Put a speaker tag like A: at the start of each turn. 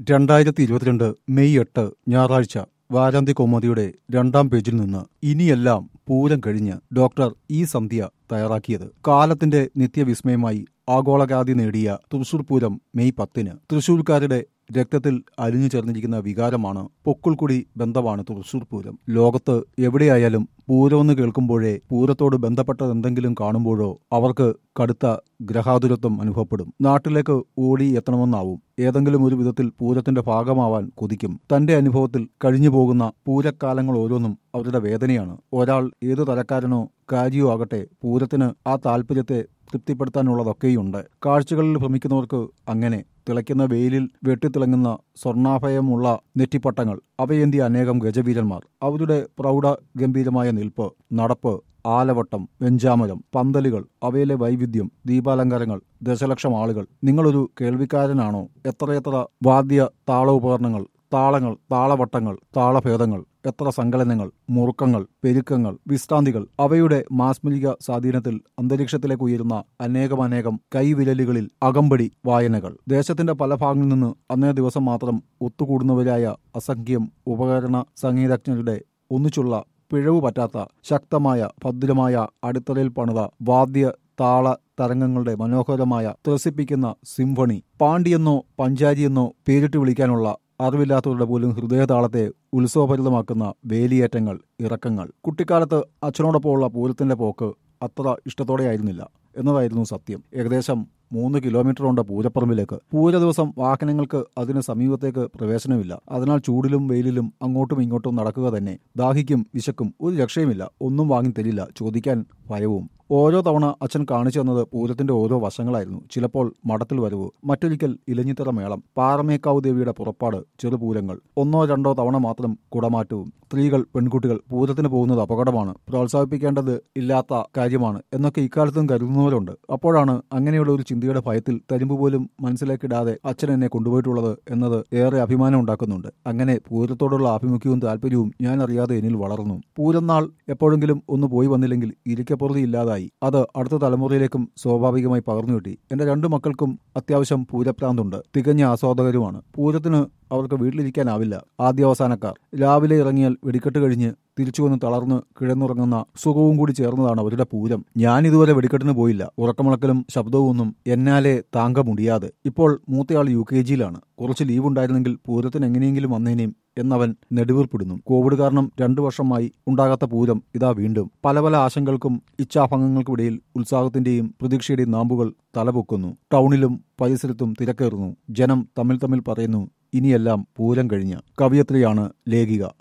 A: രണ്ടായിരത്തി ഇരുപത്തിരണ്ട് മെയ് എട്ട് ഞായറാഴ്ച വാരാന്ത്യ കൗമുദിയുടെ രണ്ടാം പേജിൽ നിന്ന് ഇനിയെല്ലാം പൂരം കഴിഞ്ഞ് ഡോക്ടർ ഇ സന്ധ്യ തയ്യാറാക്കിയത് കാലത്തിന്റെ നിത്യവിസ്മയമായി ആഗോളഖ്യാതി നേടിയ തൃശൂർ പൂരം മെയ് പത്തിന് തൃശൂർക്കാരുടെ രക്തത്തിൽ അലിഞ്ഞു ചേർന്നിരിക്കുന്ന വികാരമാണ് പൊക്കിൾക്കുടി ബന്ധമാണ് തൃശൂർ പൂരം ലോകത്ത് എവിടെയായാലും പൂരമെന്ന് കേൾക്കുമ്പോഴേ പൂരത്തോട് ബന്ധപ്പെട്ടത് എന്തെങ്കിലും കാണുമ്പോഴോ അവർക്ക് കടുത്ത ഗ്രഹാതുരത്വം അനുഭവപ്പെടും നാട്ടിലേക്ക് ഓടി എത്തണമെന്നാവും ഏതെങ്കിലും ഒരു വിധത്തിൽ പൂരത്തിന്റെ ഭാഗമാവാൻ കൊതിക്കും തന്റെ അനുഭവത്തിൽ കഴിഞ്ഞു പോകുന്ന പൂരക്കാലങ്ങൾ ഓരോന്നും അവരുടെ വേദനയാണ് ഒരാൾ ഏതു തരക്കാരനോ കാര്യോ ആകട്ടെ പൂരത്തിന് ആ താല്പര്യത്തെ തൃപ്തിപ്പെടുത്താനുള്ളതൊക്കെയുണ്ട് കാഴ്ചകളിൽ ഭ്രമിക്കുന്നവർക്ക് അങ്ങനെ തിളയ്ക്കുന്ന വെയിലിൽ വെട്ടിത്തിളങ്ങുന്ന സ്വർണാഭയമുള്ള നെറ്റിപ്പട്ടങ്ങൾ അവയേന്തിയ അനേകം ഗജവീരന്മാർ അവരുടെ പ്രൗഢ ഗംഭീരമായ നിൽപ്പ് നടപ്പ് ആലവട്ടം വെഞ്ചാമരം പന്തലുകൾ അവയിലെ വൈവിധ്യം ദീപാലങ്കാരങ്ങൾ ദശലക്ഷം ആളുകൾ നിങ്ങളൊരു കേൾവിക്കാരനാണോ എത്രയെത്ര വാദ്യ താള ഉപകരണങ്ങൾ താളങ്ങൾ താളവട്ടങ്ങൾ താളഭേദങ്ങൾ എത്ര സങ്കലനങ്ങൾ മുറുക്കങ്ങൾ പെരുക്കങ്ങൾ വിശ്രാന്തികൾ അവയുടെ മാസ്മരിക സ്വാധീനത്തിൽ അന്തരീക്ഷത്തിലേക്ക് ഉയരുന്ന അനേകമനേകം കൈവിരലുകളിൽ അകമ്പടി വായനകൾ ദേശത്തിന്റെ പല ഭാഗങ്ങളിൽ നിന്ന് അന്നേ ദിവസം മാത്രം ഒത്തുകൂടുന്നവരായ അസംഖ്യം ഉപകരണ സംഗീതജ്ഞരുടെ ഒന്നിച്ചുള്ള പിഴവ് പറ്റാത്ത ശക്തമായ ഭദ്രമായ അടിത്തറയിൽ പണിത വാദ്യ താള തരംഗങ്ങളുടെ മനോഹരമായ ത്രസിപ്പിക്കുന്ന സിംഫണി പാണ്ഡിയെന്നോ പഞ്ചാരിയെന്നോ പേരിട്ട് വിളിക്കാനുള്ള അറിവില്ലാത്തവരുടെ പോലും ഹൃദയതാളത്തെ ഉത്സവഭരിതമാക്കുന്ന വേലിയേറ്റങ്ങൾ ഇറക്കങ്ങൾ കുട്ടിക്കാലത്ത് അച്ഛനോടൊപ്പമുള്ള പൂരത്തിന്റെ പോക്ക് അത്ര ഇഷ്ടത്തോടെയായിരുന്നില്ല എന്നതായിരുന്നു സത്യം ഏകദേശം മൂന്ന് കിലോമീറ്റർ ഉണ്ട് പൂരപ്പറമ്പിലേക്ക് പൂര ദിവസം വാഹനങ്ങൾക്ക് അതിന് സമീപത്തേക്ക് പ്രവേശനമില്ല അതിനാൽ ചൂടിലും വെയിലിലും അങ്ങോട്ടും ഇങ്ങോട്ടും നടക്കുക തന്നെ ദാഹിക്കും വിശക്കും ഒരു രക്ഷയുമില്ല ഒന്നും വാങ്ങി തരില്ല ചോദിക്കാൻ ഭയവും ഓരോ തവണ അച്ഛൻ കാണിച്ചു തന്നത് പൂരത്തിന്റെ ഓരോ വശങ്ങളായിരുന്നു ചിലപ്പോൾ മഠത്തിൽ വരവ് മറ്റൊരിക്കൽ ഇലഞ്ഞിത്തറ മേളം പാറമേക്കാവ് ദേവിയുടെ പുറപ്പാട് ചെറുപൂരങ്ങൾ ഒന്നോ രണ്ടോ തവണ മാത്രം കുടമാറ്റവും സ്ത്രീകൾ പെൺകുട്ടികൾ പൂരത്തിന് പോകുന്നത് അപകടമാണ് പ്രോത്സാഹിപ്പിക്കേണ്ടത് ഇല്ലാത്ത കാര്യമാണ് എന്നൊക്കെ ഇക്കാലത്തും കരുതുന്നവരുണ്ട് അപ്പോഴാണ് അങ്ങനെയുള്ള ഒരു ചിന്തയുടെ ഭയത്തിൽ തരിമ്പ് പോലും മനസ്സിലേക്കിടാതെ അച്ഛൻ എന്നെ കൊണ്ടുപോയിട്ടുള്ളത് എന്നത് ഏറെ അഭിമാനം ഉണ്ടാക്കുന്നുണ്ട് അങ്ങനെ പൂരത്തോടുള്ള ആഭിമുഖ്യവും താല്പര്യവും ഞാൻ അറിയാതെ എന്നിൽ വളർന്നു പൂരനാൾ എപ്പോഴെങ്കിലും ഒന്ന് പോയി വന്നില്ലെങ്കിൽ ഇരിക്കപ്പുറതി ഇല്ലാതായി അത് അടുത്ത തലമുറയിലേക്കും സ്വാഭാവികമായി പകർന്നു കിട്ടി എന്റെ രണ്ടു മക്കൾക്കും അത്യാവശ്യം പൂരപ്രാന്തുണ്ട് തികഞ്ഞ ആസ്വാദകരുമാണ് പൂരത്തിന് അവർക്ക് വീട്ടിലിരിക്കാനാവില്ല ആദ്യാവസാനക്കാർ രാവിലെ ഇറങ്ങിയാൽ വെടിക്കെട്ട് കഴിഞ്ഞ് തിരിച്ചു വന്ന് തളർന്ന് കിഴന്നുറങ്ങുന്ന സുഖവും കൂടി ചേർന്നതാണ് അവരുടെ പൂരം ഞാൻ ഇതുവരെ വെടിക്കെട്ടിന് പോയില്ല ഉറക്കമുളക്കലും ശബ്ദവും ഒന്നും എന്നാലെ താങ്ക മുടിയാതെ ഇപ്പോൾ മൂത്തയാൾ യു കെ ജിയിലാണ് കുറച്ച് ലീവ് ഉണ്ടായിരുന്നെങ്കിൽ പൂരത്തിന് എങ്ങനെയെങ്കിലും വന്നേനേയും എന്നവൻ നെടുവീർപ്പിടുന്നു കോവിഡ് കാരണം രണ്ടു വർഷമായി ഉണ്ടാകാത്ത പൂരം ഇതാ വീണ്ടും പല പല ആശങ്കകൾക്കും ഇച്ഛാഭംഗങ്ങൾക്കുമിടയിൽ ഉത്സാഹത്തിന്റെയും പ്രതീക്ഷയുടെയും നാമ്പുകൾ തലപൊക്കുന്നു ടൗണിലും പരിസരത്തും തിരക്കേറുന്നു ജനം തമ്മിൽ തമ്മിൽ പറയുന്നു ഇനിയെല്ലാം പൂരം കഴിഞ്ഞ് കവിയത്രിയാണ് ലേഖിക